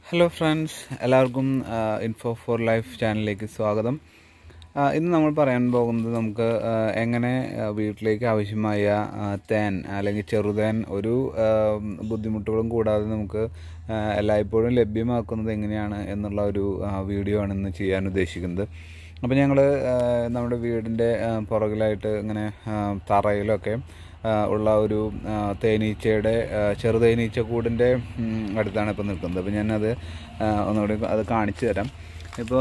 hello friends എല്ലാവർക്കും info for life ചാനലിലേക്ക് സ്വാഗതം ആ, ഇന്ന് നമ്മൾ പറയാൻ പോകുന്നത് നമുക്ക് ആ, എങ്ങനെ ആ, വീട്ടിലേക്ക് ആവശ്യമായ ആ, തേൻ അല്ലെങ്കിൽ ചെറുതേൻ ഒരു ആ, ബുദ്ധിമുട്ടുകളും കൂടാതെ നമുക്ക് ആ, എല്ലായ്പ്പോഴും ലഭ്യമാക്കുന്നത് എങ്ങനെയാണ് എന്നുള്ള ഒരു ആ, വീഡിയോ ആണ് ഇന്ന് ചെയ്യാൻ ഉദ്ദേശിക്കുന്നത് അപ്പോൾ ഞങ്ങൾ നമ്മുടെ വീടിൻ്റെ ആ, പുറകിലായിട്ട് ഇങ്ങനെ ആ, തറയിലൊക്കെ ആ, ഉള്ള ഒരു ആ, തേനീച്ചയുടെ ആ, ചെറുതേനീച്ച കൂടിൻ്റെ ഉം, അടുത്താണ് ഇപ്പോൾ നിൽക്കുന്നത് അപ്പോൾ ഞാനത് ആ, ഒന്നുകൂടി അത് കാണിച്ചു തരാം ഇപ്പോൾ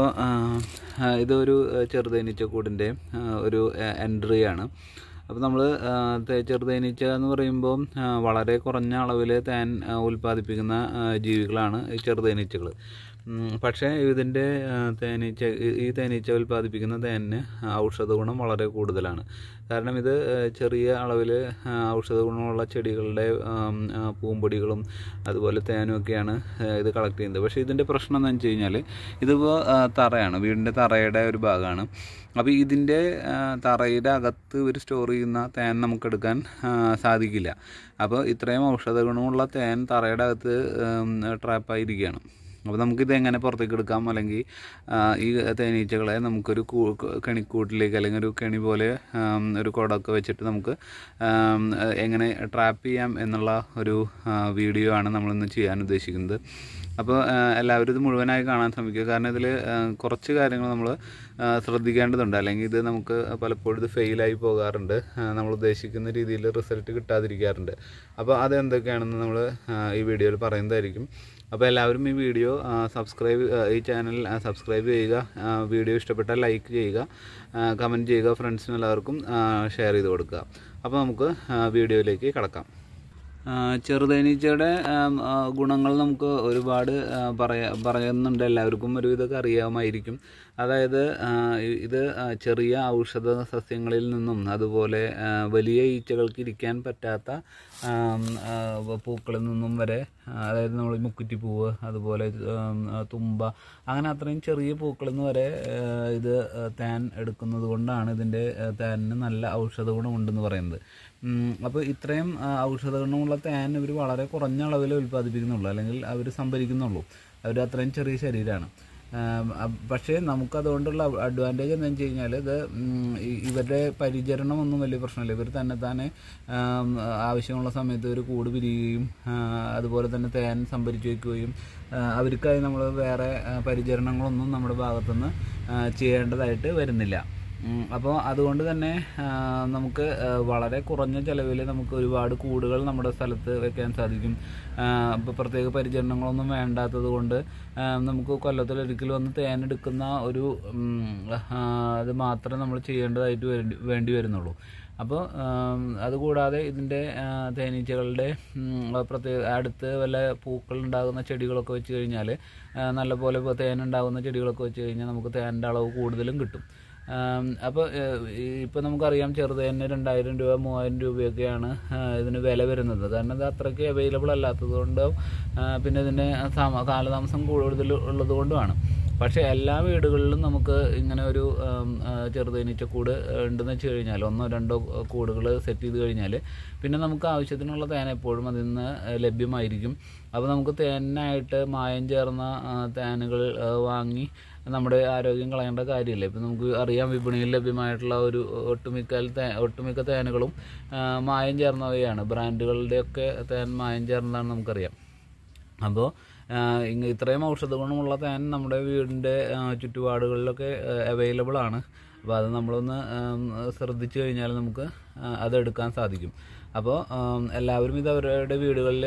ഇതൊരു ആ, ചെറുതേനീച്ച കൂടിൻ്റെ ആ, ഒരു എൻട്രി ആണ് അപ്പോൾ നമ്മൾ ചെറുതേനീച്ച എന്ന് പറയുമ്പോൾ ആ, വളരെ കുറഞ്ഞ അളവിൽ തേൻ ആ, ഉൽപ്പാദിപ്പിക്കുന്ന ആ, ജീവികളാണ് ഈ ചെറുതേനീച്ചകൾ ഉം, പക്ഷേ ഇതിൻ്റെ ആ, തേനീച്ച ഈ- ഈ തേനീച്ച ഉൽപ്പാദിപ്പിക്കുന്ന തേനിന് ഔഷധ ഗുണം വളരെ കൂടുതലാണ് കാരണം ഇത് ആ, ചെറിയ അളവിൽ ഔഷധ ഗുണമുള്ള ചെടികളുടെ ആം, ആ, പൂമ്പൊടികളും അതുപോലെ തേനും ഒക്കെയാണ് ആ, ഇത് കളക്ട് ചെയ്യുന്നത് പക്ഷേ ഇതിൻ്റെ പ്രശ്നം എന്ന് വെച്ച് കഴിഞ്ഞാൽ ഇതിപ്പോൾ ആ, തറയാണ് വീടിൻ്റെ തറയുടെ ഒരു ഭാഗമാണ് അപ്പോൾ ഇതിൻ്റെ ആ, തറയുടെ അകത്ത് ഇവർ സ്റ്റോർ ചെയ്യുന്ന തേൻ നമുക്കെടുക്കാൻ ആ, സാധിക്കില്ല അപ്പോൾ ഇത്രയും ഔഷധ ഗുണമുള്ള തേൻ തറയുടെ അകത്ത് ട്രാപ്പായിരിക്കുകയാണ് അപ്പോൾ നമുക്കിത് എങ്ങനെ പുറത്തേക്ക് എടുക്കാം അല്ലെങ്കിൽ ആ, ഈ തേനീച്ചകളെ നമുക്കൊരു കൂ കെണിക്കൂട്ടിലേക്ക് അല്ലെങ്കിൽ ഒരു കെണി പോലെ ആം, ഒരു കുടമൊക്കെ വെച്ചിട്ട് നമുക്ക് ആം, എങ്ങനെ ട്രാപ്പ് ചെയ്യാം എന്നുള്ള ഒരു ആ, വീഡിയോ ആണ് നമ്മളിന്ന് ചെയ്യാൻ ഉദ്ദേശിക്കുന്നത് അപ്പോൾ ആ, എല്ലാവരും ഇത് മുഴുവനായി കാണാൻ ശ്രമിക്കുക കാരണം ഇതിൽ കുറച്ച് കാര്യങ്ങൾ നമ്മൾ ശ്രദ്ധിക്കേണ്ടതുണ്ട് അല്ലെങ്കിൽ ഇത് നമുക്ക് പലപ്പോഴും ഇത് ഫെയിലായി പോകാറുണ്ട് ആ, നമ്മൾ ഉദ്ദേശിക്കുന്ന രീതിയിൽ റിസൾട്ട് കിട്ടാതിരിക്കാറുണ്ട് അപ്പോൾ അതെന്തൊക്കെയാണെന്ന് നമ്മൾ ഈ വീഡിയോയിൽ പറയുന്നതായിരിക്കും അപ്പോൾ എല്ലാവരും ഈ വീഡിയോ സബ്സ്ക്രൈബ് ഈ ചാനൽ സബ്സ്ക്രൈബ് ചെയ്യുക ആ, വീഡിയോ ഇഷ്ടപ്പെട്ടാൽ ലൈക്ക് ചെയ്യുക കമൻറ്റ് ചെയ്യുക ഫ്രണ്ട്സിനും എല്ലാവർക്കും ഷെയർ ചെയ്ത് കൊടുക്കുക അപ്പോൾ നമുക്ക് ആ, വീഡിയോയിലേക്ക് കടക്കാം ആ, ചെറുതേനീച്ചയുടെ ആം, ആ, ഗുണങ്ങൾ നമുക്ക് ഒരുപാട് ആ, പറയാ പറയുന്നുണ്ട് എല്ലാവർക്കും ഒരു ഇതൊക്കെ അറിയാമായിരിക്കും അതായത് ആ, ഇ- ഇത് ആ, ചെറിയ ഔഷധ സസ്യങ്ങളിൽ നിന്നും അതുപോലെ ആ, വലിയ ഈച്ചകൾക്ക് ഇരിക്കാൻ പറ്റാത്ത ആം, ആ, പൂക്കളിൽ നിന്നും വരെ ആ, അതായത് നമ്മൾ മുക്കുറ്റിപ്പൂവ് അതുപോലെ ആം, ആ, തുമ്പ അങ്ങനെ അത്രയും ചെറിയ പൂക്കളിൽ നിന്ന് വരെ ആ, ഇത് ആ, തേൻ എടുക്കുന്നത് കൊണ്ടാണ് ഇതിൻ്റെ ആ, തേനിന് നല്ല ഔഷധ ഗുണമുണ്ടെന്ന് പറയുന്നത് അപ്പോൾ ഇത്രയും ആ, ഔഷധ ഗുണമുള്ള തേൻ ഇവർ വളരെ കുറഞ്ഞ അളവിൽ ഉൽപ്പാദിപ്പിക്കുന്നുള്ളൂ അല്ലെങ്കിൽ അവർ സംഭരിക്കുന്നുള്ളൂ അവർ അത്രയും ചെറിയ ശരീരമാണ് ആം, അ- പക്ഷേ നമുക്കതുകൊണ്ടുള്ള അഡ്വാൻറ്റേജ് എന്താണെന്ന് വെച്ച് കഴിഞ്ഞാൽ ഇത് ഉം, ഇ- ഇവരുടെ പരിചരണം ഒന്നും വലിയ പ്രശ്നമില്ല ഇവർ തന്നെ തന്നെ ആം, ആവശ്യമുള്ള സമയത്ത് ഒരു കൂട് പിരിയുകയും ആ, അതുപോലെ തന്നെ തേൻ സംഭരിച്ചു വയ്ക്കുകയും ആ, അവർക്കായി നമ്മൾ വേറെ ആ, പരിചരണങ്ങളൊന്നും നമ്മുടെ ഭാഗത്തുനിന്ന് ആ, ചെയ്യേണ്ടതായിട്ട് വരുന്നില്ല അപ്പോൾ അതുകൊണ്ട് തന്നെ ആ, നമുക്ക് ആ, വളരെ കുറഞ്ഞ ചിലവിൽ നമുക്ക് ഒരുപാട് കൂടുകൾ നമ്മുടെ സ്ഥലത്ത് വെക്കാൻ സാധിക്കും ഇപ്പോൾ പ്രത്യേക പരിചരണങ്ങളൊന്നും വേണ്ടാത്തത് കൊണ്ട് ആ, നമുക്ക് കൊല്ലത്തിലൊരിക്കൽ വന്ന് തേനെടുക്കുന്ന ഒരു ഉം, ആ, അത് മാത്രമേ നമ്മൾ ചെയ്യേണ്ടതായിട്ട് വേണ്ടി വേണ്ടി വരുന്നുള്ളൂ അപ്പോൾ അതുകൂടാതെ ഇതിൻ്റെ ആ, തേനീച്ചകളുടെ ഉം, പ്രത്യേക അടുത്ത് വല്ല പൂക്കൾ ഉണ്ടാകുന്ന ചെടികളൊക്കെ വെച്ച് കഴിഞ്ഞാൽ നല്ലപോലെ ഇപ്പോൾ തേൻ ഉണ്ടാകുന്ന ചെടികളൊക്കെ വെച്ച് കഴിഞ്ഞാൽ നമുക്ക് തേനിൻ്റെ അളവ് കൂടുതലും കിട്ടും അപ്പോൾ ഇപ്പോൾ നമുക്കറിയാം ചെറുതേന് രണ്ടായിരം രൂപ മൂവായിരം രൂപയൊക്കെയാണ് ആ, ഇതിന് വില വരുന്നത് കാരണം ഇത് അത്രയ്ക്ക് അവൈലബിൾ അല്ലാത്തത് കൊണ്ടും ആ, പിന്നെ ഇതിന് താമ- കാലതാമസം കൂടുതൽ ഉള്ളത് കൊണ്ടുമാണ് പക്ഷേ എല്ലാ വീടുകളിലും നമുക്ക് ഇങ്ങനെ ഒരു ആം, ആ, ചെറുതേനീച്ചക്കൂട് ഉണ്ടെന്ന് വെച്ച് കഴിഞ്ഞാൽ ഒന്നോ രണ്ടോ കൂടുകൾ സെറ്റ് ചെയ്ത് കഴിഞ്ഞാൽ പിന്നെ നമുക്ക് ആവശ്യത്തിനുള്ള തേൻ എപ്പോഴും അതിൽ നിന്ന് ലഭ്യമായിരിക്കും അപ്പോൾ നമുക്ക് തേനായിട്ട് മായം ചേർന്ന ആ, തേനുകൾ ആ, വാങ്ങി നമ്മുടെ ആരോഗ്യം കളയേണ്ട കാര്യമില്ല ഇപ്പം നമുക്ക് അറിയാം വിപണിയിൽ ലഭ്യമായിട്ടുള്ള ഒരു ഒട്ടുമിക്ക തേ ഒട്ടുമിക്ക തേനുകളും ആ, മായം ചേർന്നവയാണ് ബ്രാൻഡുകളുടെയൊക്കെ തേൻ മായം ചേർന്നതാണ് നമുക്കറിയാം അപ്പോൾ ഇങ്ങ ഇത്രയും ഔഷധ ഗുണമുള്ള തേൻ നമ്മുടെ വീടിൻ്റെ ആ, ചുറ്റുപാടുകളിലൊക്കെ അവൈലബിൾ ആണ് അപ്പോൾ അത് നമ്മളൊന്ന് ആം, ശ്രദ്ധിച്ചു കഴിഞ്ഞാൽ നമുക്ക് ആ, അതെടുക്കാൻ സാധിക്കും അപ്പോൾ ആം, എല്ലാവരും ഇത് അവരുടെ വീടുകളിൽ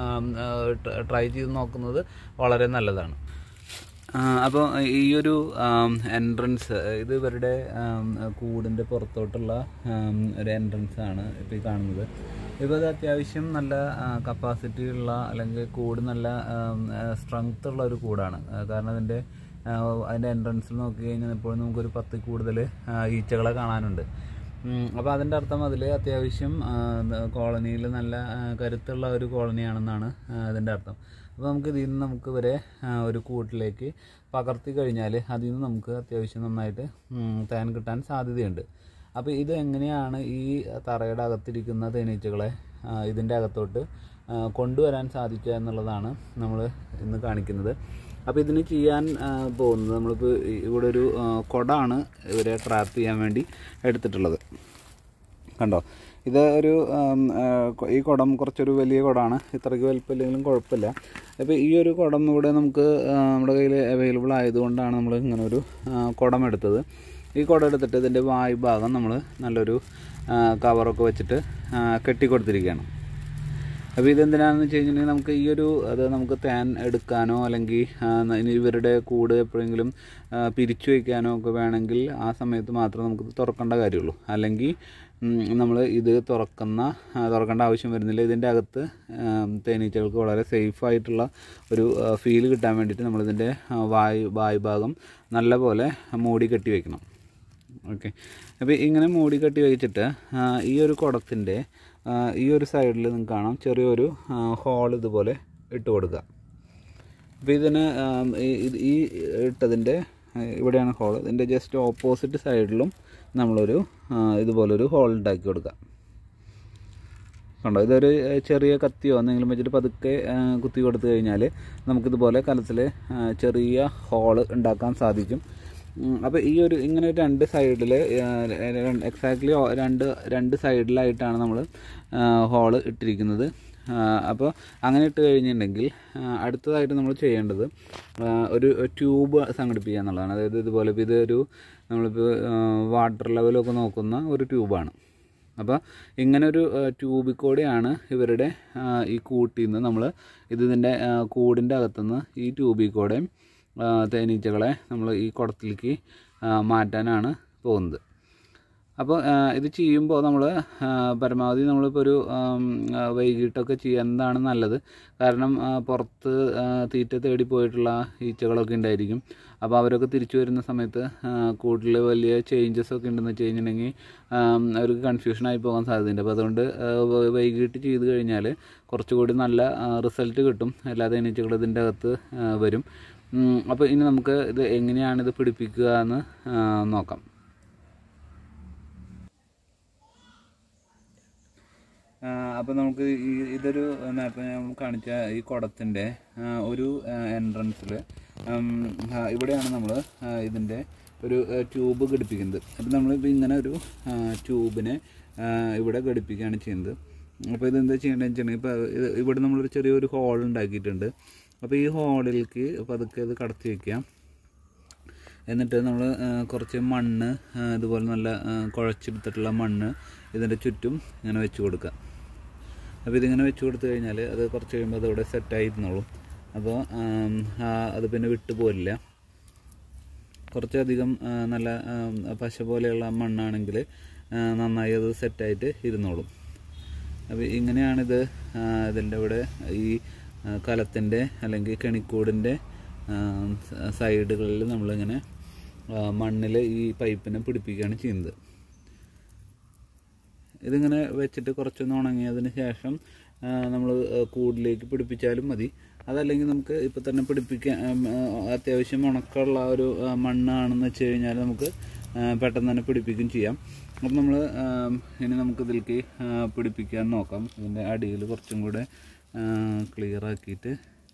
ട്രൈ ചെയ്ത് നോക്കുന്നത് വളരെ നല്ലതാണ് അപ്പോൾ ഈ ഒരു എൻട്രൻസ് ഇത് ഇവരുടെ ആം, കൂടിൻ്റെ പുറത്തോട്ടുള്ള ആം, ഒരു എൻട്രൻസ് ആണ് ഇപ്പോൾ ഈ കാണുന്നത് ഇപ്പോൾ ഇത് അത്യാവശ്യം നല്ല കപ്പാസിറ്റി ഉള്ള അല്ലെങ്കിൽ കൂട് നല്ല സ്ട്രെങ്ത് ഉള്ള ഒരു കൂടാണ് ആ, കാരണം അതിൻ്റെ ആ, അതിൻ്റെ എൻട്രൻസിൽ നോക്കി കഴിഞ്ഞാൽ ഇപ്പോഴും നമുക്കൊരു പത്ത് കൂടുതൽ ഈച്ചകളെ കാണാനുണ്ട് അപ്പോൾ അതിൻ്റെ അർത്ഥം അതിൽ അത്യാവശ്യം കോളനിയിൽ നല്ല ആ, കരുത്തുള്ള ഒരു കോളനിയാണെന്നാണ് ആ, അതിൻ്റെ അർത്ഥം അപ്പോൾ നമുക്ക് ഇതിൽ നിന്ന് നമുക്ക് ഇവരെ ആ, ഒരു കൂട്ടിലേക്ക് പകർത്തി കഴിഞ്ഞാൽ അതിൽ നിന്ന് നമുക്ക് അത്യാവശ്യം നന്നായിട്ട് ഉം, തേൻ കിട്ടാൻ സാധ്യതയുണ്ട് അപ്പോൾ ഇത് എങ്ങനെയാണ് ഈ തറയുടെ അകത്തിരിക്കുന്ന തേനീച്ചകളെ ആ, ഇതിൻ്റെ അകത്തോട്ട് ആ, കൊണ്ടുവരാൻ സാധിക്കുക എന്നുള്ളതാണ് നമ്മൾ ഇന്ന് കാണിക്കുന്നത് അപ്പോൾ ഇതിന് ചെയ്യാൻ ആ, പോകുന്നത് നമ്മളിപ്പോൾ ഇവിടെ ഒരു ആ, കുടമാണ് ഇവരെ ട്രാപ്പ് ചെയ്യാൻ വേണ്ടി എടുത്തിട്ടുള്ളത് കണ്ടോ ഇത് ഒരു ആം, ആ, കൊ- ഈ കുടം കുറച്ചൊരു വലിയ കുടമാണ് ഇത്രയ്ക്ക് വലിപ്പമില്ലെങ്കിലും കുഴപ്പമില്ല അപ്പോൾ ഈ ഒരു കുടം ഇവിടെ നമുക്ക് ആ, നമ്മുടെ കയ്യിൽ അവൈലബിൾ ആയതുകൊണ്ടാണ് നമ്മൾ ഇങ്ങനെ ഒരു ആ, കുടം എടുത്തത് ഈ കുടം എടുത്തിട്ട് ഇതിൻ്റെ വായു ഭാഗം നമ്മൾ നല്ലൊരു ആ, കവറൊക്കെ വെച്ചിട്ട് ആ, കെട്ടിക്കൊടുത്തിരിക്കുകയാണ് അപ്പോൾ ഇതെന്തിനാണെന്ന് വെച്ച് കഴിഞ്ഞിട്ടുണ്ടെങ്കിൽ നമുക്ക് ഈ ഒരു അത് നമുക്ക് തേൻ എടുക്കാനോ അല്ലെങ്കിൽ ആ, ഇനി ഇവരുടെ കൂട് എപ്പോഴെങ്കിലും ആ, പിരിച്ചു വയ്ക്കാനോ ഒക്കെ വേണമെങ്കിൽ ആ സമയത്ത് മാത്രമേ നമുക്ക് ഇത് തുറക്കേണ്ട കാര്യമുള്ളൂ അല്ലെങ്കിൽ നമ്മൾ ഇത് തുറക്കുന്ന ആ, തുറക്കേണ്ട ആവശ്യം വരുന്നില്ല ഇതിൻ്റെ അകത്ത് ആ, തേനീച്ചകൾക്ക് വളരെ സേഫ് ആയിട്ടുള്ള ഒരു ഫീൽ കിട്ടാൻ വേണ്ടിയിട്ട് നമ്മളിതിൻ്റെ ആ, വായു വായു ഭാഗം നല്ലപോലെ മൂടി കെട്ടി വെക്കണം ഓക്കെ അപ്പോൾ ഇങ്ങനെ മൂടി കെട്ടി വെച്ചിട്ട് ആ, ഈ ഒരു കുടത്തിൻ്റെ ആ, ഈ ഒരു സൈഡിൽ നിങ്ങൾക്ക് കാണാം ചെറിയൊരു ഹോൾ ഇതുപോലെ ഇട്ട് കൊടുക്കുക അപ്പോൾ ഇതിന് ആ, ഈ- ഇത് ഈ ഇട്ടതിൻ്റെ ആ, ഇവിടെയാണ് ഹോൾ ഇതിൻ്റെ ജസ്റ്റ് ഓപ്പോസിറ്റ് സൈഡിലും നമ്മളൊരു ആ, ഇതുപോലൊരു ഹോൾ ഉണ്ടാക്കി കൊടുക്കുക കണ്ടോ ഇതൊരു ഏഹ്, ചെറിയ കത്തിയോ എന്തെങ്കിലും വെച്ചിട്ട് പതുക്കെ ഏഹ്, കുത്തി കൊടുത്തു കഴിഞ്ഞാൽ നമുക്കിതുപോലെ കലത്തിൽ ചെറിയ ഹോള് ഉണ്ടാക്കാൻ സാധിക്കും അപ്പോൾ ഈ ഒരു ഇങ്ങനെ രണ്ട് സൈഡിൽ എക്സാക്ട്ലി രണ്ട് രണ്ട് സൈഡിലായിട്ടാണ് നമ്മൾ ഹോള് ഇട്ടിരിക്കുന്നത് അപ്പോൾ അങ്ങനെ ഇട്ട് കഴിഞ്ഞിട്ടുണ്ടെങ്കിൽ ആ, അടുത്തതായിട്ട് നമ്മൾ ചെയ്യേണ്ടത് ആ, ഒരു ട്യൂബ് സംഘടിപ്പിക്കുക എന്നുള്ളതാണ് അതായത് ഇതുപോലെ ഇപ്പോൾ ഇതൊരു നമ്മളിപ്പോൾ വാട്ടർ ലെവലൊക്കെ നോക്കുന്ന ഒരു ട്യൂബാണ് അപ്പോൾ ഇങ്ങനെ ഒരു ട്യൂബിൽ കൂടെയാണ് ഇവരുടെ ആ, ഈ കൂട്ടിൽ നിന്ന് നമ്മൾ ഇതിൻ്റെ കൂടിൻ്റെ അകത്തുനിന്ന് ഈ ട്യൂബിൽ കൂടെ ആ, തേനീച്ചകളെ നമ്മൾ ഈ കുടത്തിലേക്ക് ആ, മാറ്റാനാണ് പോകുന്നത് അപ്പോൾ ആ, ഇത് ചെയ്യുമ്പോൾ നമ്മൾ പരമാവധി നമ്മളിപ്പോൾ ഒരു ആം, ആ, വൈകിട്ടൊക്കെ ചെയ്യുന്നതാണ് നല്ലത് കാരണം ആ, പുറത്ത് ആ, തീറ്റ തേടി പോയിട്ടുള്ള ഈച്ചകളൊക്കെ ഉണ്ടായിരിക്കും അപ്പോൾ അവരൊക്കെ തിരിച്ചു വരുന്ന സമയത്ത് കൂടുതൽ വലിയ ചേഞ്ചസ് ഒക്കെ ഉണ്ടെന്ന് വെച്ച് കഴിഞ്ഞിട്ടുണ്ടെങ്കിൽ ആം, അവർക്ക് കൺഫ്യൂഷനായി പോകാൻ സാധ്യതയുണ്ട് അപ്പോൾ അതുകൊണ്ട് ആ, വ- വൈകിട്ട് ചെയ്ത് കഴിഞ്ഞാൽ കുറച്ചുകൂടി നല്ല റിസൾട്ട് കിട്ടും എല്ലാ തേനീച്ചകളും ഇതിൻ്റെ അകത്ത് ആ, വരും ഉം, അപ്പോൾ ഇനി നമുക്ക് ഇത് എങ്ങനെയാണ് ഇത് പിടിപ്പിക്കുക എന്ന് ആ, നോക്കാം അപ്പോൾ നമുക്ക് ഈ ഇതൊരു നേരത്തെ ഞാൻ കാണിച്ച ഈ കുടത്തിൻ്റെ ഒരു എൻട്രൻസിൽ ഇവിടെയാണ് നമ്മൾ ഇതിൻ്റെ ഒരു ട്യൂബ് ഘടിപ്പിക്കുന്നത് അപ്പോൾ നമ്മളിപ്പോൾ ഇങ്ങനെ ഒരു ട്യൂബിനെ ഇവിടെ ഘടിപ്പിക്കുകയാണ് ചെയ്യുന്നത് അപ്പോൾ ഇതെന്താ ചെയ്യേണ്ടതെന്ന് വെച്ചിട്ടുണ്ടെങ്കിൽ ഇപ്പോൾ ഇത് ഇവിടെ നമ്മളൊരു ചെറിയൊരു ഹോൾ ഉണ്ടാക്കിയിട്ടുണ്ട് അപ്പോൾ ഈ ഹോളിലേക്ക് പതുക്കെ ഇത് കടത്തി വയ്ക്കാം എന്നിട്ട് നമ്മൾ കുറച്ച് മണ്ണ് ആ, ഇതുപോലെ നല്ല ആ, കുഴച്ചെടുത്തിട്ടുള്ള മണ്ണ് ഇതിൻ്റെ ചുറ്റും ഇങ്ങനെ വെച്ച് കൊടുക്കുക അപ്പോൾ ഇതിങ്ങനെ വെച്ച് കൊടുത്തു കഴിഞ്ഞാൽ അത് കുറച്ച് കഴിയുമ്പോൾ അതവിടെ സെറ്റായിരുന്നോളും അപ്പോൾ ആം, ആ, അത് പിന്നെ വിട്ടു പോരില്ല കുറച്ചധികം ആ, നല്ല ആ, പശ പോലെയുള്ള മണ്ണാണെങ്കിൽ ആ, നന്നായി അത് സെറ്റായിട്ട് ഇരുന്നോളും അപ്പോൾ ഇങ്ങനെയാണിത് ആ, ഇതിൻ്റെ ഇവിടെ ഈ ആ, കലത്തിൻ്റെ അല്ലെങ്കിൽ കെണിക്കൂടിൻ്റെ സൈഡുകളിൽ നമ്മളിങ്ങനെ മണ്ണിൽ ഈ പൈപ്പിനെ പിടിപ്പിക്കുകയാണ് ചെയ്യുന്നത് ഇതിങ്ങനെ വെച്ചിട്ട് കുറച്ചൊന്ന് ഉണങ്ങിയതിന് ശേഷം നമ്മൾ കൂടിലേക്ക് പിടിപ്പിച്ചാലും മതി അതല്ലെങ്കിൽ നമുക്ക് ഇപ്പം തന്നെ പിടിപ്പിക്കാൻ ഉം, ആ, അത്യാവശ്യം ഉണക്കമുള്ള ഒരു ആ, മണ്ണാണെന്ന് വെച്ച് കഴിഞ്ഞാൽ നമുക്ക് ആ, പെട്ടെന്ന് തന്നെ പിടിപ്പിക്കുകയും ചെയ്യാം അപ്പം നമ്മൾ ഇനി നമുക്ക് ഇതിലേക്ക് ആ, പിടിപ്പിക്കാൻ നോക്കാം ഇതിൻ്റെ അടിയിൽ കുറച്ചും കൂടെ ക്ലിയർ ആക്കിയിട്ട്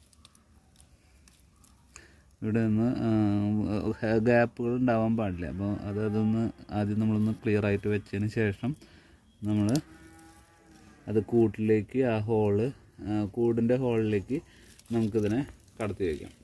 ഇവിടെ നിന്ന് ഗ്യാപ്പുകൾ ഉണ്ടാവാൻ പാടില്ല അപ്പോൾ അത് അതൊന്ന് ആദ്യം നമ്മളൊന്ന് ക്ലിയർ ആയിട്ട് വെച്ചതിന് ശേഷം നമ്മൾ അത് കൂട്ടിലേക്ക് ആ ഹോള് കൂടിൻ്റെ ഹോളിലേക്ക് നമുക്കിതിനെ കടത്തി വയ്ക്കാം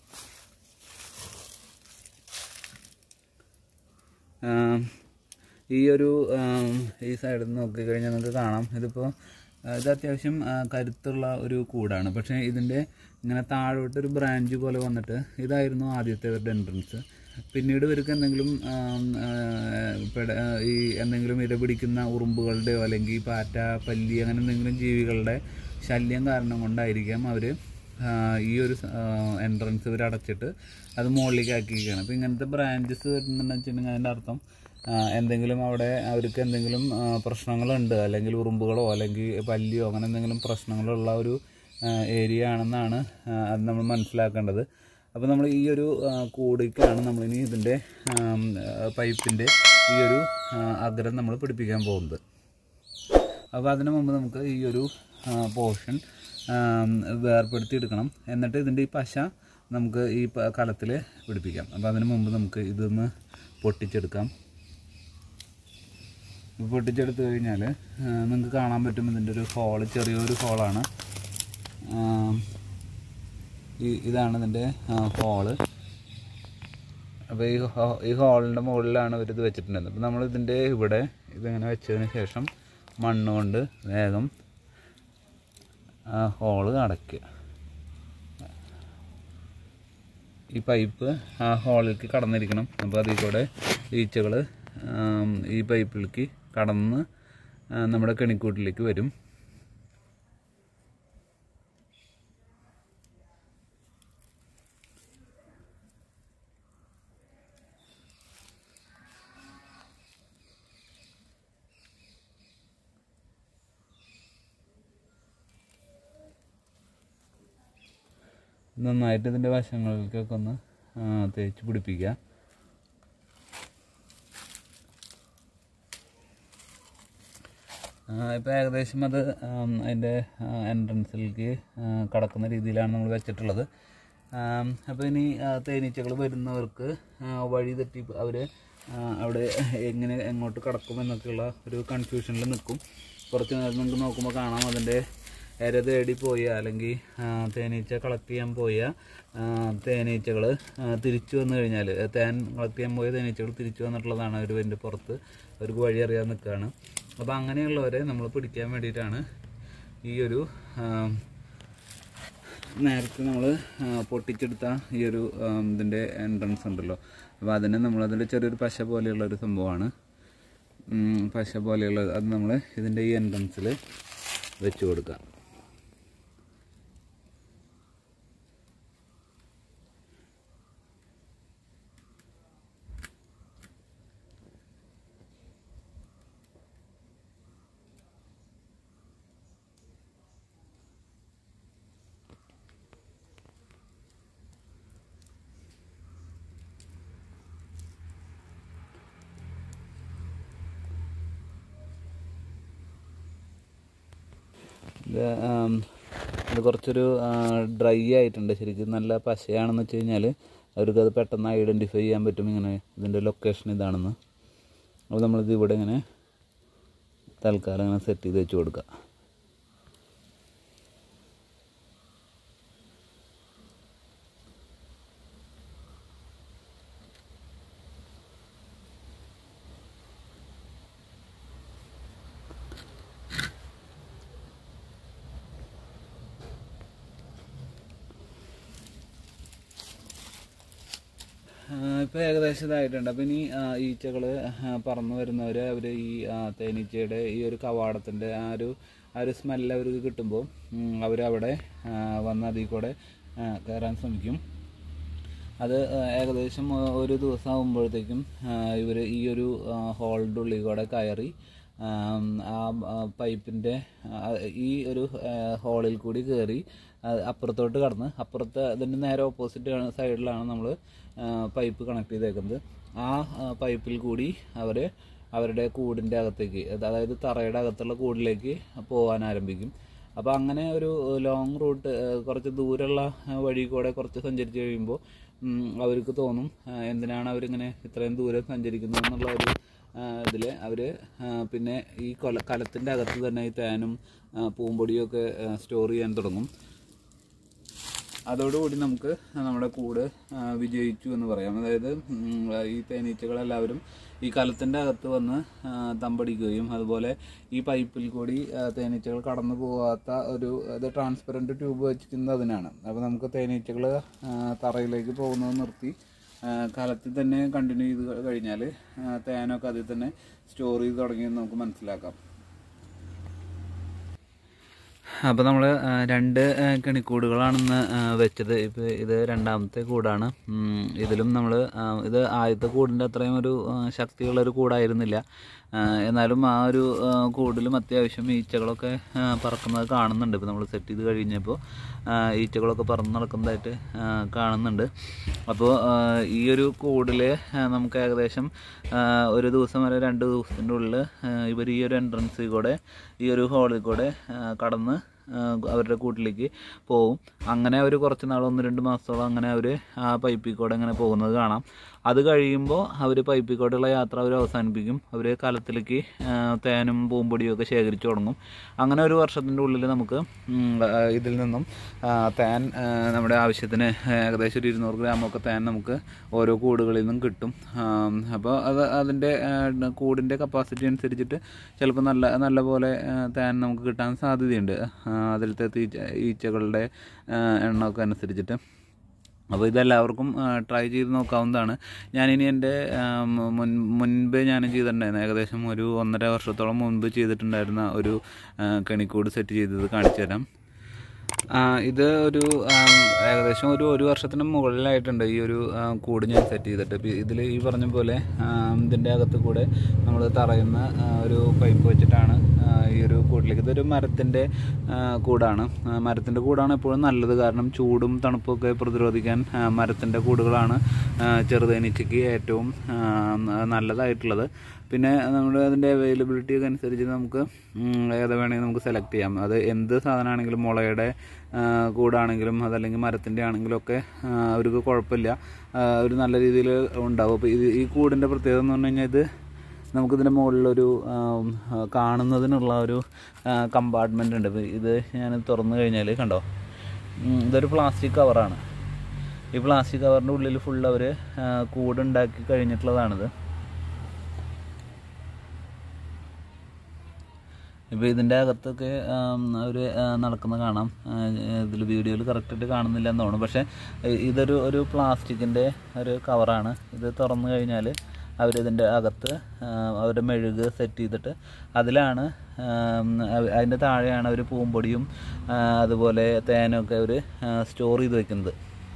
ആം, ഈ ഒരു ആം, ഈ സൈഡിൽ നിന്ന് നോക്കിക്കഴിഞ്ഞാൽ നമുക്ക് കാണാം ഇതിപ്പോൾ ആ, ഇത് അത്യാവശ്യം ആ, കരുത്തുള്ള ഒരു കൂടാണ് പക്ഷേ ഇതിൻ്റെ ഇങ്ങനെ താഴോട്ടൊരു ബ്രാഞ്ച് പോലെ വന്നിട്ട് ഇതായിരുന്നു ആദ്യത്തെ ഇവരുടെ എൻട്രൻസ് പിന്നീട് ഇവർക്ക് എന്തെങ്കിലും ആം, ആ, പെട- ആ, ഈ എന്തെങ്കിലും ഇര പിടിക്കുന്ന ഉറുമ്പുകളുടെയോ അല്ലെങ്കിൽ പാറ്റ പല്ലി അങ്ങനെ എന്തെങ്കിലും ജീവികളുടെ ശല്യം കാരണം കൊണ്ടായിരിക്കാം അവർ ഈ ഒരു എൻട്രൻസ് ഇവർ അടച്ചിട്ട് അത് മുകളിലേക്ക് ആക്കിയിരിക്കുകയാണ് അപ്പോൾ ഇങ്ങനത്തെ ബ്രാഞ്ചസ് വരുന്നുണ്ടെന്ന് വെച്ചിട്ടുണ്ടെങ്കിൽ അതിൻ്റെ അർത്ഥം ആ, എന്തെങ്കിലും അവിടെ അവർക്ക് എന്തെങ്കിലും ആ, പ്രശ്നങ്ങളുണ്ട് അല്ലെങ്കിൽ ഉറുമ്പുകളോ അല്ലെങ്കിൽ പല്ലിയോ അങ്ങനെ എന്തെങ്കിലും പ്രശ്നങ്ങളുള്ള ഒരു ഏരിയ ആണെന്നാണ് ആ, അത് നമ്മൾ മനസ്സിലാക്കേണ്ടത് അപ്പോൾ നമ്മൾ ഈ ഒരു ആ, കൂടിക്കാണ് നമ്മളിനി ഇതിൻ്റെ പൈപ്പിൻ്റെ ഈ ഒരു ആ, അഗ്രം നമ്മൾ പിടിപ്പിക്കാൻ പോകുന്നത് അപ്പോൾ അതിനു മുമ്പ് നമുക്ക് ഈ ഒരു പോർഷൻ ആം, വേർപെടുത്തി എടുക്കണം എന്നിട്ട് ഇതിൻ്റെ ഈ പശ നമുക്ക് ഈ കലത്തിൽ പിടിപ്പിക്കാം അപ്പോൾ അതിന് മുമ്പ് നമുക്ക് ഇതൊന്ന് പൊട്ടിച്ചെടുക്കാം ഇത് പൊട്ടിച്ചെടുത്ത് കഴിഞ്ഞാൽ നിങ്ങൾക്ക് കാണാൻ പറ്റും ഇതിൻ്റെ ഒരു ഹോള് ചെറിയൊരു ഹോളാണ് ഈ ഇതാണ് ഇതിൻ്റെ ഹോള് അപ്പോൾ ഈ ഹോ ഈ ഹോളിൻ്റെ മുകളിലാണ് ഇവർ ഇത് വെച്ചിട്ടുണ്ടായിരുന്നത് അപ്പോൾ നമ്മൾ ഇതിൻ്റെ ഇവിടെ ഇതിങ്ങനെ വെച്ചതിന് ശേഷം മണ്ണ് കൊണ്ട് വേഗം ആ ഹോള് അടയ്ക്കുക ഈ പൈപ്പ് ആ ഹോളിലേക്ക് കടന്നിരിക്കണം അപ്പോൾ അതിൽ കൂടെ ഈച്ചകൾ ഈ പൈപ്പിലേക്ക് കടന്ന് ആ, നമ്മുടെ കെണിക്കൂട്ടിലേക്ക് വരും നന്നായിട്ട് ഇതിൻ്റെ വശങ്ങളിലേക്കൊക്കെ ഒന്ന് ആ, തേച്ച് പിടിപ്പിക്കുക ഇപ്പോൾ ഏകദേശം അത് ആം, അതിൻ്റെ എൻട്രൻസിലേക്ക് കടക്കുന്ന രീതിയിലാണ് നമ്മൾ വെച്ചിട്ടുള്ളത് അപ്പോൾ ഇനി തേനീച്ചകൾ വരുന്നവർക്ക് ആ, വഴി തെറ്റി അവർ അവിടെ എങ്ങനെ എങ്ങോട്ട് കടക്കും എന്നൊക്കെയുള്ള ഒരു കൺഫ്യൂഷനിൽ നിൽക്കും കുറച്ച് നേരം നമുക്ക് നോക്കുമ്പോൾ കാണാം അതിൻ്റെ ഇര തേടി പോയ അല്ലെങ്കിൽ ആ, തേനീച്ച കളക്ട് ചെയ്യാൻ പോയ തേനീച്ചകൾ തിരിച്ചു വന്നു കഴിഞ്ഞാൽ തേൻ കളക്ട് ചെയ്യാൻ പോയ തേനീച്ചകൾ തിരിച്ചു വന്നിട്ടുള്ളതാണ് അവർ ഇതിൻ്റെ പുറത്ത് അവർക്ക് വഴി അറിയാൻ നിൽക്കുകയാണ് അപ്പോൾ അങ്ങനെയുള്ളവരെ നമ്മൾ പിടിക്കാൻ വേണ്ടിയിട്ടാണ് ഈ ഒരു ആ, നേരത്തെ നമ്മൾ പൊട്ടിച്ചെടുത്ത ഈ ഒരു ആ, ഇതിൻ്റെ എൻട്രൻസ് ഉണ്ടല്ലോ അപ്പോൾ അതിന് നമ്മളതിൽ ചെറിയൊരു പശ പോലെയുള്ള ഒരു സംഭവമാണ് ഉം, പശ പോലെയുള്ളത് അത് നമ്മൾ ഇതിൻ്റെ ഈ എൻട്രൻസിൽ വെച്ച് കൊടുക്കുക ഇത് ആം, ഇത് കുറച്ചൊരു ഡ്രൈ ആയിട്ടുണ്ട് ശരിക്കും നല്ല പശയാണെന്ന് വെച്ച് കഴിഞ്ഞാൽ അവർക്ക് അത് പെട്ടെന്ന് ഐഡൻറ്റിഫൈ ചെയ്യാൻ പറ്റും ഇങ്ങനെ ഇതിൻ്റെ ലൊക്കേഷൻ ഇതാണെന്ന് അപ്പോൾ നമ്മളിത് ഇവിടെ ഇങ്ങനെ തൽക്കാലം ഇങ്ങനെ സെറ്റ് ചെയ്ത് വെച്ച് കൊടുക്കുക ഇപ്പോൾ ഏകദേശം ഇതായിട്ടുണ്ട് അപ്പോൾ ഇനി ഈച്ചകൾ പറന്നു വരുന്നവർ അവർ ഈ ആ, തേനീച്ചയുടെ ഈ ഒരു കവാടത്തിൻ്റെ ആ ഒരു ആ ഒരു സ്മെല്ല് അവർക്ക് കിട്ടുമ്പോൾ അവരവിടെ ആ, വന്ന് അതിൽ കൂടെ ആ, കയറാൻ ശ്രമിക്കും അത് ആ, ഏകദേശം ആ, ഒരു ദിവസം ആകുമ്പോഴത്തേക്കും ഇവർ ഈ ഒരു ഹോളിൻ്റെ ഉള്ളിൽ കൂടെ കയറി ആം, ആ ആ, പൈപ്പിൻ്റെ ആ, ഈ ഒരു ആ, ഹോളിൽ കൂടി കയറി ആ, അപ്പുറത്തോട്ട് കടന്ന് അപ്പുറത്ത് അതിൻ്റെ നേരെ ഓപ്പോസിറ്റ് സൈഡിലാണ് നമ്മൾ പൈപ്പ് കണക്ട് ചെയ്തേക്കുന്നത് ആ ആ, പൈപ്പിൽ കൂടി അവർ അവരുടെ കൂടിൻ്റെ അകത്തേക്ക് അത് അതായത് തറയുടെ അകത്തുള്ള കൂടിലേക്ക് പോകാൻ ആരംഭിക്കും അപ്പോൾ അങ്ങനെ ഒരു ലോങ് റൂട്ട് കുറച്ച് ദൂരമുള്ള ആ, വഴി കൂടെ കുറച്ച് സഞ്ചരിച്ച് കഴിയുമ്പോൾ ഉം, അവർക്ക് തോന്നും ആ, എന്തിനാണ് അവരിങ്ങനെ ഇത്രയും ദൂരം സഞ്ചരിക്കുന്നത് എന്നുള്ള ഒരു ഇതിൽ അവർ പിന്നെ ഈ കൊല കലത്തിൻ്റെ അകത്ത് തന്നെ ഈ തേനും ആ, പൂമ്പൊടിയും ഒക്കെ സ്റ്റോർ ചെയ്യാൻ തുടങ്ങും അതോടുകൂടി നമുക്ക് നമ്മുടെ കൂട് ആ, വിജയിച്ചു എന്ന് പറയാം അതായത് ഉം, ഈ തേനീച്ചകളെല്ലാവരും ഈ കലത്തിൻ്റെ അകത്ത് വന്ന് ആ, തമ്പടിക്കുകയും അതുപോലെ ഈ പൈപ്പിൽ കൂടി ആ, തേനീച്ചകൾ കടന്നു പോകാത്ത ഒരു ഇത് ട്രാൻസ്പെറൻറ്റ് ട്യൂബ് വെച്ചിരിക്കുന്നത് അതിനാണ് അപ്പോൾ നമുക്ക് തേനീച്ചകൾ തറയിലേക്ക് പോകുന്നത് നിർത്തി ആ, കലത്തിൽ തന്നെ കണ്ടിന്യൂ ചെയ്ത് കഴിഞ്ഞാൽ തേനൊക്കെ അതിൽ തന്നെ സ്റ്റോർ ചെയ്ത് തുടങ്ങിയെന്ന് നമുക്ക് മനസ്സിലാക്കാം അപ്പോൾ നമ്മൾ രണ്ട് ആ, കെണിക്കൂടുകളാണെന്ന് ആ, വെച്ചത് ഇപ്പോൾ ഇത് രണ്ടാമത്തെ കൂടാണ് ഉം, ഇതിലും നമ്മൾ ഇത് ആദ്യത്തെ കൂടിൻ്റെ അത്രയും ഒരു ആ, ശക്തിയുള്ളൊരു കൂടായിരുന്നില്ല ആ, എന്നാലും ആ ഒരു ആ, കൂടിലും അത്യാവശ്യം ഈച്ചകളൊക്കെ ആ, പറക്കുന്നത് കാണുന്നുണ്ട് ഇപ്പോൾ നമ്മൾ സെറ്റ് ചെയ്ത് കഴിഞ്ഞപ്പോൾ ആ, ഈച്ചകളൊക്കെ പറന്ന് നടക്കുന്നതായിട്ട് ആ, കാണുന്നുണ്ട് അപ്പോൾ ആ, ഈ ഒരു കൂടിൽ നമുക്ക് ഏകദേശം ആ, ഒരു ദിവസം വരെ രണ്ട് ദിവസത്തിൻ്റെ ഉള്ളിൽ ഇവർ ഈ ഒരു എൻട്രൻസിൽ കൂടെ ഈ ഒരു ഹോളിൽ കൂടെ ആ, കടന്ന് അവരുടെ കൂട്ടിലേക്ക് പോവും അങ്ങനെ അവർ കുറച്ച് നാൾ ഒന്ന് രണ്ട് മാസത്തോളം അങ്ങനെ അവർ ആ പൈപ്പിൽ കൂടെ അങ്ങനെ പോകുന്നത് കാണാം അത് കഴിയുമ്പോൾ അവർ പൈപ്പിൽ കൂടെയുള്ള യാത്ര അവർ അവസാനിപ്പിക്കും അവർ കലത്തിലേക്ക് ആ, തേനും പൂമ്പൊടിയും ഒക്കെ ശേഖരിച്ചു തുടങ്ങും അങ്ങനെ ഒരു വർഷത്തിൻ്റെ ഉള്ളിൽ നമുക്ക് ഉം, ആ, ഇതിൽ നിന്നും ആ, തേൻ ആ, നമ്മുടെ ആവശ്യത്തിന് ഏകദേശം ഒരു ഇരുന്നൂറ് ഗ്രാമൊക്കെ തേൻ നമുക്ക് ഓരോ കൂടുകളിൽ നിന്നും കിട്ടും അപ്പോൾ അത് അതിൻ്റെ ആ, കൂടിൻ്റെ കപ്പാസിറ്റി അനുസരിച്ചിട്ട് ചിലപ്പോൾ നല്ല നല്ല പോലെ ആ, തേൻ നമുക്ക് കിട്ടാൻ സാധ്യതയുണ്ട് ആ, അതിലത്തെ തീച്ച ഈച്ചകളുടെ ആ, എണ്ണമൊക്കെ അനുസരിച്ചിട്ട് അപ്പോൾ ഇതെല്ലാവർക്കും ട്രൈ ചെയ്ത് നോക്കാവുന്നതാണ് ഞാനിനി എൻ്റെ ആ, മുൻ മുൻപ് ഞാൻ ചെയ്തിട്ടുണ്ടായിരുന്നു ഏകദേശം ഒരു ഒന്നര വർഷത്തോളം മുൻപ് ചെയ്തിട്ടുണ്ടായിരുന്ന ഒരു ആ, കെണിക്കൂട് സെറ്റ് ചെയ്തത് കാണിച്ചു തരാം ആ, ഇത് ഒരു ആ, ഏകദേശം ഒരു ഒരു വർഷത്തിന് മുകളിലായിട്ടുണ്ട് ഈ ഒരു ആ, കൂട് ഞാൻ സെറ്റ് ചെയ്തിട്ട് ഇപ്പം ഇതിൽ ഈ പറഞ്ഞ പോലെ ആ, ഇതിൻ്റെ അകത്ത് കൂടെ നമ്മൾ തറയുന്ന ആ, ഒരു പൈപ്പ് വെച്ചിട്ടാണ് ആ, ഈ ഒരു കൂട്ടിലേക്ക് ഇതൊരു മരത്തിൻ്റെ ആ, കൂടാണ് ആ, മരത്തിൻ്റെ കൂടാണ് എപ്പോഴും നല്ലത് കാരണം ചൂടും തണുപ്പൊക്കെ പ്രതിരോധിക്കാൻ ആ, മരത്തിൻ്റെ കൂടുകളാണ് ആ, ചെറുതേനീച്ചയ്ക്ക് ഏറ്റവും ആ, നല്ലതായിട്ടുള്ളത് പിന്നെ നമ്മുടെ അതിൻ്റെ അവൈലബിലിറ്റി ഒക്കെ അനുസരിച്ച് നമുക്ക് ഉം, ഏത് വേണമെങ്കിൽ നമുക്ക് സെലക്ട് ചെയ്യാം അത് എന്ത് സാധനമാണെങ്കിലും മുളയുടെ ആ, കൂടാണെങ്കിലും അതല്ലെങ്കിൽ മരത്തിൻ്റെ ആണെങ്കിലും ഒക്കെ ആ, അവർക്ക് കുഴപ്പമില്ല ആ, ഒരു നല്ല രീതിയിൽ ഉണ്ടാവും അപ്പോൾ ഇത് ഈ കൂടിൻ്റെ പ്രത്യേകത എന്ന് പറഞ്ഞു കഴിഞ്ഞാൽ ഇത് നമുക്കിതിൻ്റെ മുകളിലൊരു ആ, ആ, കാണുന്നതിനുള്ള ഒരു കമ്പാർട്ട്മെൻ്റ് ഉണ്ട് ഇപ്പോൾ ഇത് ഞാൻ തുറന്നു കഴിഞ്ഞാൽ കണ്ടോ ഉം, ഇതൊരു പ്ലാസ്റ്റിക് കവറാണ് ഈ പ്ലാസ്റ്റിക് കവറിൻ്റെ ഉള്ളിൽ ഫുൾ അവർ കൂടുണ്ടാക്കി കഴിഞ്ഞിട്ടുള്ളതാണിത് ഇപ്പോൾ ഇതിൻ്റെ അകത്തൊക്കെ അവർ നടക്കുന്ന കാണാം ഇതിൽ വീഡിയോയിൽ കറക്റ്റായിട്ട് കാണുന്നില്ല എന്ന് തോന്നുന്നു പക്ഷേ ഇ- ഇതൊരു ഒരു പ്ലാസ്റ്റിക്കിൻ്റെ ഒരു കവറാണ് ഇത് തുറന്നു കഴിഞ്ഞാൽ അവരിതിൻ്റെ അകത്ത് ആ, അവരുടെ മെഴുക് സെറ്റ് ചെയ്തിട്ട് അതിലാണ് അതിൻ്റെ താഴെയാണ് അവർ പൂമ്പൊടിയും ആ, അതുപോലെ തേനൊക്കെ അവർ സ്റ്റോർ ചെയ്ത് വെക്കുന്നത്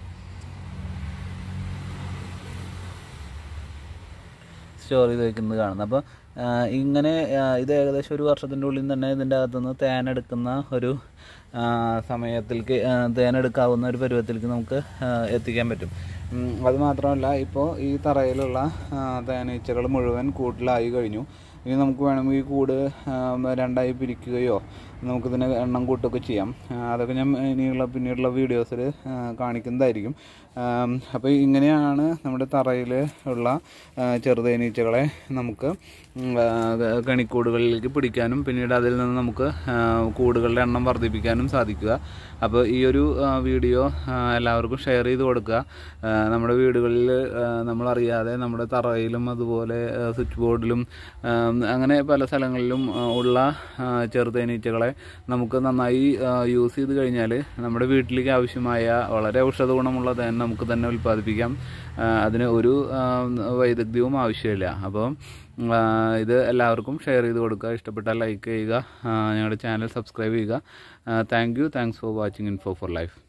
സ്റ്റോർ ചെയ്ത് വെക്കുന്നത് കാണുന്നത് അപ്പോൾ ഇങ്ങനെ ആ, ഇത് ഏകദേശം ഒരു വർഷത്തിൻ്റെ ഉള്ളിൽ തന്നെ ഇതിൻ്റെ അകത്തുനിന്ന് തേനെടുക്കുന്ന ഒരു ആ, സമയത്തിലേക്ക് ആ, തേനെടുക്കാവുന്ന ഒരു പരുവത്തിലേക്ക് നമുക്ക് ആ, എത്തിക്കാൻ പറ്റും ഉം, അത് മാത്രമല്ല ഇപ്പോൾ ഈ തറയിലുള്ള ആ, തേനീച്ചകൾ മുഴുവൻ കൂട്ടിലായി കഴിഞ്ഞു ഇനി നമുക്ക് വേണമെങ്കിൽ ഈ കൂട് ആ, രണ്ടായി പിരിക്കുകയോ നമുക്കിതിനെ എണ്ണം കൂട്ടുകയൊക്കെ ചെയ്യാം ആ, അതൊക്കെ ഞാൻ ഇനിയുള്ള പിന്നീടുള്ള വീഡിയോസിൽ കാണിക്കുന്നതായിരിക്കും അപ്പോൾ ഇങ്ങനെയാണ് നമ്മുടെ തറയിൽ ഉള്ള ആ, ചെറുതേനീച്ചകളെ നമുക്ക് ഉം, ആ, കണിക്കൂടുകളിലേക്ക് പിടിക്കാനും പിന്നീട് അതിൽ നിന്ന് നമുക്ക് ആ, കൂടുകളുടെ എണ്ണം വർദ്ധിപ്പിക്കാനും സാധിക്കുക അപ്പോൾ ഈ ഒരു ആ, വീഡിയോ ആ, എല്ലാവർക്കും ഷെയർ ചെയ്ത് കൊടുക്കുക ആ, നമ്മുടെ വീടുകളിൽ ആ, നമ്മളറിയാതെ നമ്മുടെ തറയിലും അതുപോലെ ആ, സ്വിച്ച് ബോർഡിലും ആ, അങ്ങനെ പല സ്ഥലങ്ങളിലും ആ, ഉള്ള ആ, ചെറുതേനീച്ചകളെ നമുക്ക് നന്നായി ആ, യൂസ് ചെയ്ത് കഴിഞ്ഞാൽ നമ്മുടെ വീട്ടിലേക്ക് ആവശ്യമായ വളരെ ഔഷധ ഗുണമുള്ള തേൻ നമുക്ക് തന്നെ ഉൽപ്പാദിപ്പിക്കാം ആ, അതിന് ഒരു ആ, വൈദഗ്ധ്യവും ആവശ്യമില്ല അപ്പോൾ ആ, ഇത് എല്ലാവർക്കും ഷെയർ ചെയ്ത് കൊടുക്കുക ഇഷ്ടപ്പെട്ടാൽ ലൈക്ക് ചെയ്യുക ആ, ഞങ്ങളുടെ ചാനൽ സബ്സ്ക്രൈബ് ചെയ്യുക thank you thanks for watching info for life